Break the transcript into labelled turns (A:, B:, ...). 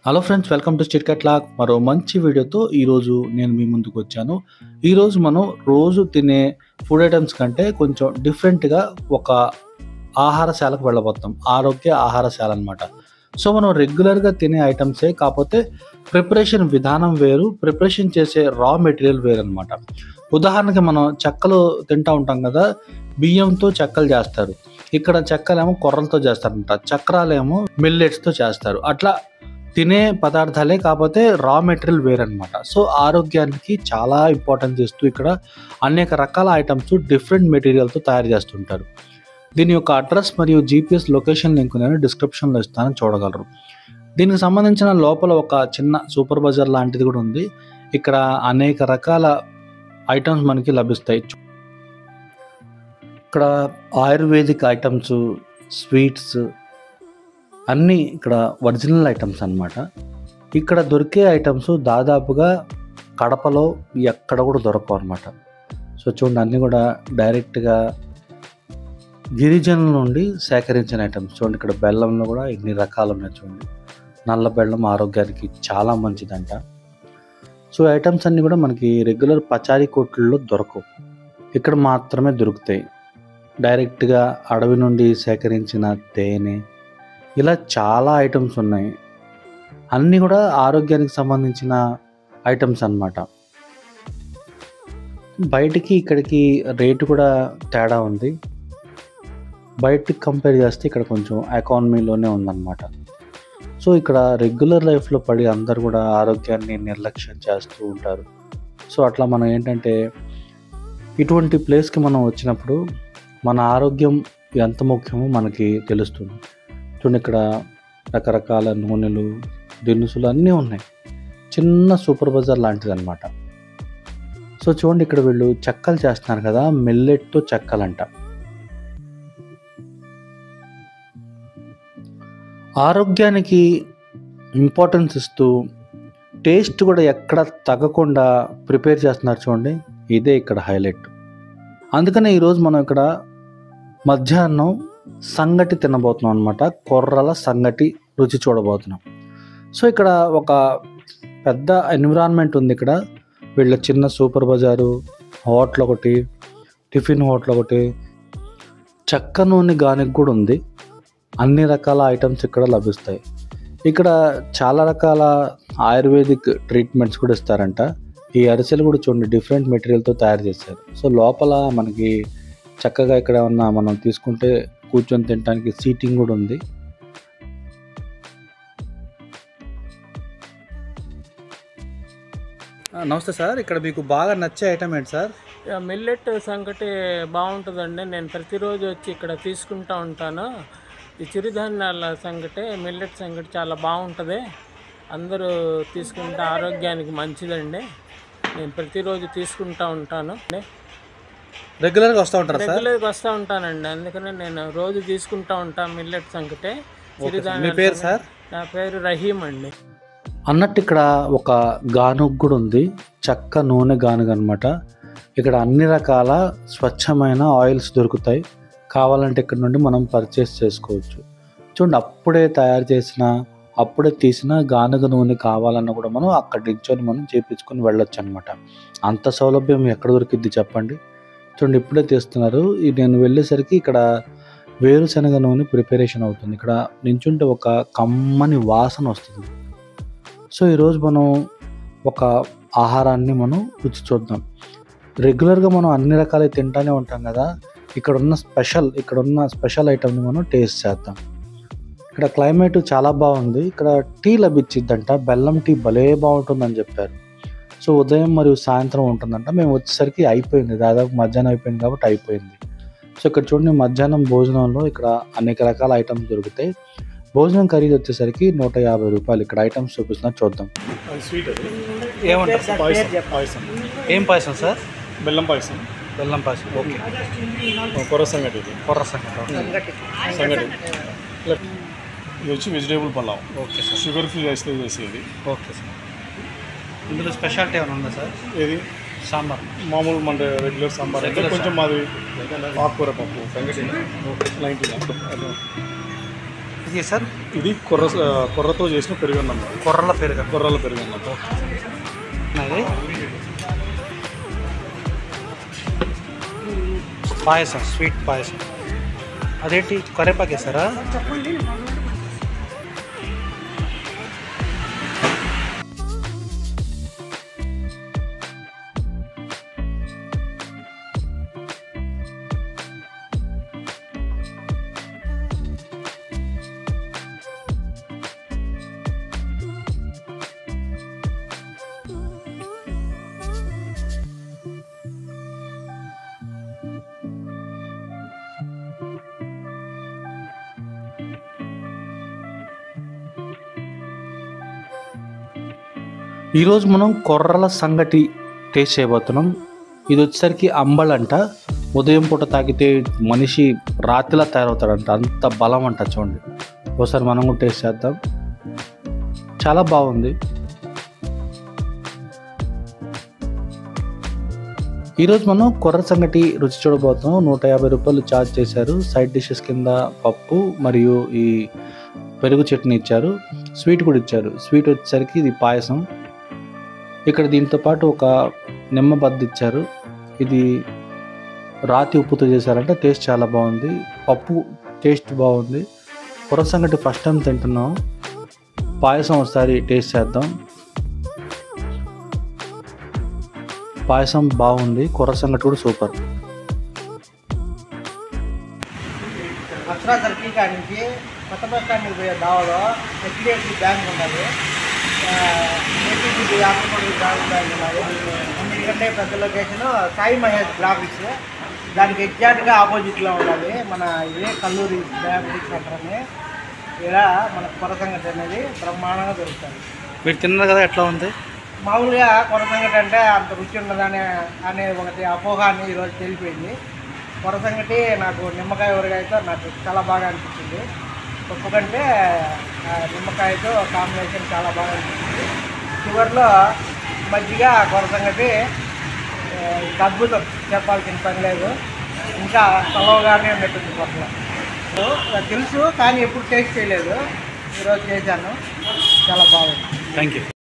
A: Hello friends welcome to స్టిట్ లాక్ మరో మంచి వీడియోతో ఈరోజు నేను మీ ముందుకు వచ్చాను ఈరోజు మనం రోజు తినే ఫుడ్ ఐటమ్స్ కంటే కొంచెం డిఫరెంట్గా ఒక ఆహారశాలకు వెళ్ళబోతాం ఆరోగ్య ఆహారశాల అనమాట సో మనం రెగ్యులర్గా తినే ఐటమ్సే కాకపోతే ప్రిపరేషన్ విధానం వేరు ప్రిపరేషన్ చేసే రా మెటీరియల్ వేరు అనమాట ఉదాహరణకి మనం చెక్కలు తింటూ ఉంటాం కదా బియ్యంతో చెక్కలు చేస్తారు ఇక్కడ చెక్కలేమో కొర్రలతో చేస్తారంట చక్రాలేమో మిల్లెట్స్తో చేస్తారు అట్లా తినే పదార్థాలే కాకపోతే రా మెటీరియల్ వేరనమాట సో ఆరోగ్యానికి చాలా ఇంపార్టెన్స్ ఇస్తూ ఇక్కడ అనేక రకాల ఐటమ్స్ డిఫరెంట్ మెటీరియల్తో తయారు చేస్తుంటారు దీని యొక్క అడ్రస్ మరియు జీపీఎస్ లొకేషన్ లింక్ నేను డిస్క్రిప్షన్లో ఇస్తాను చూడగలరు దీనికి సంబంధించిన లోపల ఒక చిన్న సూపర్ బజార్ లాంటిది కూడా ఉంది ఇక్కడ అనేక రకాల ఐటమ్స్ మనకి లభిస్తాయి ఇక్కడ ఆయుర్వేదిక్ ఐటమ్స్ స్వీట్స్ అన్నీ ఇక్కడ ఒరిజినల్ ఐటమ్స్ అన్నమాట ఇక్కడ దొరికే ఐటమ్స్ దాదాపుగా కడపలో ఎక్కడ కూడా దొరకవు అనమాట సో చూడండి అన్నీ కూడా డైరెక్ట్గా గిరిజనుల నుండి సేకరించిన ఐటమ్స్ చూడండి ఇక్కడ బెల్లంలో కూడా ఎన్ని రకాలు ఉన్నాయి చూడండి నల్ల బెల్లం ఆరోగ్యానికి చాలా మంచిదంట సో ఐటమ్స్ అన్నీ కూడా మనకి రెగ్యులర్ పచారీ కొట్లలో దొరకవు ఇక్కడ మాత్రమే దొరుకుతాయి డైరెక్ట్గా అడవి నుండి సేకరించిన తేనె ఇలా చాలా ఐటమ్స్ ఉన్నాయి అన్నీ కూడా ఆరోగ్యానికి సంబంధించిన ఐటమ్స్ అన్నమాట బయటికి ఇక్కడికి రేటు కూడా తేడా ఉంది బయటికి కంపేర్ చేస్తే ఇక్కడ కొంచెం ఎకానమీలోనే ఉందన్నమాట సో ఇక్కడ రెగ్యులర్ లైఫ్లో పడి అందరు కూడా ఆరోగ్యాన్ని నిర్లక్ష్యం చేస్తూ ఉంటారు సో అట్లా మనం ఏంటంటే ఇటువంటి ప్లేస్కి మనం వచ్చినప్పుడు మన ఆరోగ్యం ఎంత ముఖ్యమో మనకి తెలుస్తుంది చూడండి ఇక్కడ రకరకాల నూనెలు దినుసులు అన్నీ ఉన్నాయి చిన్న సూపర్ బజార్ లాంటిది అనమాట సో చూడండి ఇక్కడ వీళ్ళు చెక్కలు చేస్తున్నారు కదా మిల్లెట్తో చెక్కలంట ఆరోగ్యానికి ఇంపార్టెన్స్ ఇస్తూ టేస్ట్ కూడా ఎక్కడ తగ్గకుండా ప్రిపేర్ చేస్తున్నారు చూడండి ఇదే ఇక్కడ హైలైట్ అందుకనే ఈరోజు మనం ఇక్కడ మధ్యాహ్నం సంగటి తినబోతున్నాం అనమాట కొర్రల సంగటి రుచి చూడబోతున్నాం సో ఇక్కడ ఒక పెద్ద ఎన్విరాన్మెంట్ ఉంది ఇక్కడ వీళ్ళ చిన్న సూపర్ బజారు హోటల్ ఒకటి టిఫిన్ హోటల్ ఒకటి చెక్క నూనె గానికి కూడా ఉంది అన్ని రకాల ఐటమ్స్ ఇక్కడ లభిస్తాయి ఇక్కడ చాలా రకాల ఆయుర్వేదిక్ ట్రీట్మెంట్స్ కూడా ఇస్తారంట ఈ అరిసెలు కూడా చూడండి డిఫరెంట్ మెటీరియల్తో తయారు చేశారు సో లోపల మనకి చక్కగా ఇక్కడ ఉన్న మనం తీసుకుంటే కూర్చొని తినడానికి సీటింగ్ కూడా ఉంది నమస్తే సార్ ఇక్కడ మీకు బాగా నచ్చే ఐటమ్ ఏంటి సార్
B: ఇక మిల్లెట్ సంగటి బాగుంటుందండి నేను ప్రతిరోజు వచ్చి ఇక్కడ తీసుకుంటా ఉంటాను ఈ చిరుధాన్యాల సంగటి మిల్లెట్ సంగటి చాలా బాగుంటుంది అందరూ తీసుకుంటే ఆరోగ్యానికి మంచిదండి నేను ప్రతిరోజు తీసుకుంటా ఉంటాను
A: రెగ్యులర్గా వస్తూ ఉంటారా సార్
B: రెగ్యులర్గా వస్తూ ఉంటానండి అందుకని నేను రోజు తీసుకుంటా ఉంటాను మిల్లెట్ సంగటి
A: మీ
B: చిరుధాన్యాల
A: పేరు
B: సంగటి.
A: సార్
B: నా పేరు రహీం అండి
A: అన్నట్టు ఇక్కడ ఒక గానుగ కూడా ఉంది చక్క నూనె గానుగ అనమాట ఇక్కడ అన్ని రకాల స్వచ్ఛమైన ఆయిల్స్ దొరుకుతాయి కావాలంటే ఇక్కడ నుండి మనం పర్చేస్ చేసుకోవచ్చు చూడండి అప్పుడే తయారు చేసిన అప్పుడే తీసిన గానుగ నూనె కావాలన్నా కూడా మనం అక్కడ నించొని మనం చేపించుకొని వెళ్ళొచ్చు అనమాట అంత సౌలభ్యం ఎక్కడ దొరికిద్ది చెప్పండి చూడండి ఇప్పుడే తీస్తున్నారు ఈ నేను వెళ్ళేసరికి ఇక్కడ వేరుశనగ నూనె ప్రిపరేషన్ అవుతుంది ఇక్కడ నించుంటే ఒక కమ్మని వాసన వస్తుంది సో ఈరోజు మనం ఒక ఆహారాన్ని మనం రుచి చూద్దాం రెగ్యులర్గా మనం అన్ని రకాలు తింటానే ఉంటాం కదా ఇక్కడ ఉన్న స్పెషల్ ఇక్కడ ఉన్న స్పెషల్ ఐటమ్ని మనం టేస్ట్ చేద్దాం ఇక్కడ క్లైమేట్ చాలా బాగుంది ఇక్కడ టీ లభించిద్దంట బెల్లం టీ భలే బాగుంటుందని చెప్పారు సో ఉదయం మరియు సాయంత్రం ఉంటుందంట మేము వచ్చేసరికి అయిపోయింది దాదాపు మధ్యాహ్నం అయిపోయింది కాబట్టి అయిపోయింది సో ఇక్కడ చూడండి మధ్యాహ్నం భోజనంలో ఇక్కడ అనేక రకాల ఐటమ్స్ దొరుకుతాయి భోజనం ఖరీదు వచ్చేసరికి నూట యాభై రూపాయలు ఇక్కడ ఐటమ్స్ చూపిస్తున్నా చూద్దాం
C: అది స్వీట్ అది
A: ఏమంటారు
C: పాయసం పాయసం
A: ఏం పాయసం సార్
C: బెల్లం పాయసం
A: బెల్లం పాయసం ఓకే
C: కొర్ర సంగటి ఇది
A: కొర్ర సంగటి
C: సంగటి ఇది వచ్చి vegetable pulao
A: okay sir
C: sugar free రైస్తో చేసేది
A: ఓకే సార్ ఇందులో స్పెషాలిటీ ఏమైనా ఉందా సార్
C: ఇది
A: సాంబార్
C: మామూలు మన రెగ్యులర్ సాంబార్ అయితే
A: Regular
C: కొంచెం మాది ఆకుకూర పప్పు నైన్టీ
D: ఇది సార్
C: ఇది కొర్ర కొర్రతో చేసిన పెరుగన్నం
D: కొర్రల పెరుగు
C: కొర్రల పెరుగన్నం
D: అది పాయసం స్వీట్ పాయసం అదేంటి కరేపాకు వేసారా
A: ఈరోజు మనం కొర్రల సంగటి టేస్ట్ చేయబోతున్నాం ఇది వచ్చేసరికి అంబలంట ఉదయం పూట తాగితే మనిషి రాత్రిలా తయారవుతాడంట అంత బలం అంట చూడండి ఒకసారి మనం కూడా టేస్ట్ చేద్దాం చాలా బాగుంది ఈరోజు మనం కొర్ర సంగటి రుచి చూడబోతున్నాం నూట యాభై రూపాయలు ఛార్జ్ చేశారు సైడ్ డిషెస్ కింద పప్పు మరియు ఈ పెరుగు చట్నీ ఇచ్చారు స్వీట్ కూడా ఇచ్చారు స్వీట్ వచ్చేసరికి ఇది పాయసం ఇక్కడ దీంతో పాటు ఒక నిమ్మ బద్ద ఇచ్చారు ఇది రాతి ఉప్పుతో చేశారంటే టేస్ట్ చాలా బాగుంది పప్పు టేస్ట్ బాగుంది కొర సంగటి ఫస్ట్ టైం తింటున్నాం పాయసం ఒకసారి టేస్ట్ చేద్దాం పాయసం బాగుంది కొర సంగటి కూడా సూపర్
D: అక్షరా సర్కిల్ కాడి నుంచి కొత్త బస్ స్టాండ్కి పోయే దావలో హెచ్డిఎఫ్సి బ్యాంక్ ఉన్నది ఏపీసీబీ ఆంధ్రప్రదేశ్ బ్యాంక్ బ్యాంక్ ఉన్నది అన్నిటికంటే పెద్ద లొకేషన్ సాయి మహేష్ గ్రాఫిక్స్ దానికి ఎగ్జాక్ట్గా ఆపోజిట్లో ఉన్నది మన ఇదే కల్లూరి డయాబెటిక్ సెంటర్ అని ఇక్కడ మన కొర సంగతి అనేది బ్రహ్మాండంగా దొరుకుతుంది
A: మీరు తిన్నారు కదా ఎట్లా ఉంది
D: మామూలుగా కొర సంగటి అంటే అంత రుచి ఉన్నదని అనే ఒకటి అపోహ అని ఈరోజు తెలిపోయింది కొర సంగటి నాకు నిమ్మకాయ ఊరగాయతో నాకు చాలా బాగా అనిపించింది పప్పు కంటే ఆ, నిమ్మకాయతో కాంబినేషన్ చాలా బాగా అనిపించింది చివరిలో మజ్జిగ కొర సంగటి ఆ, ఇంకా అద్భుతం చెప్పాల్సిన పని లేదు ఇంకా చలవగానే ఉన్నట్టుంది కొరలో సో, నాకు తెలుసు కానీ ఎప్పుడు టేస్ట్ చేయలేదు ఈరోజు చేశాను చాలా బాగుంది
A: థ్యాంక్ యూ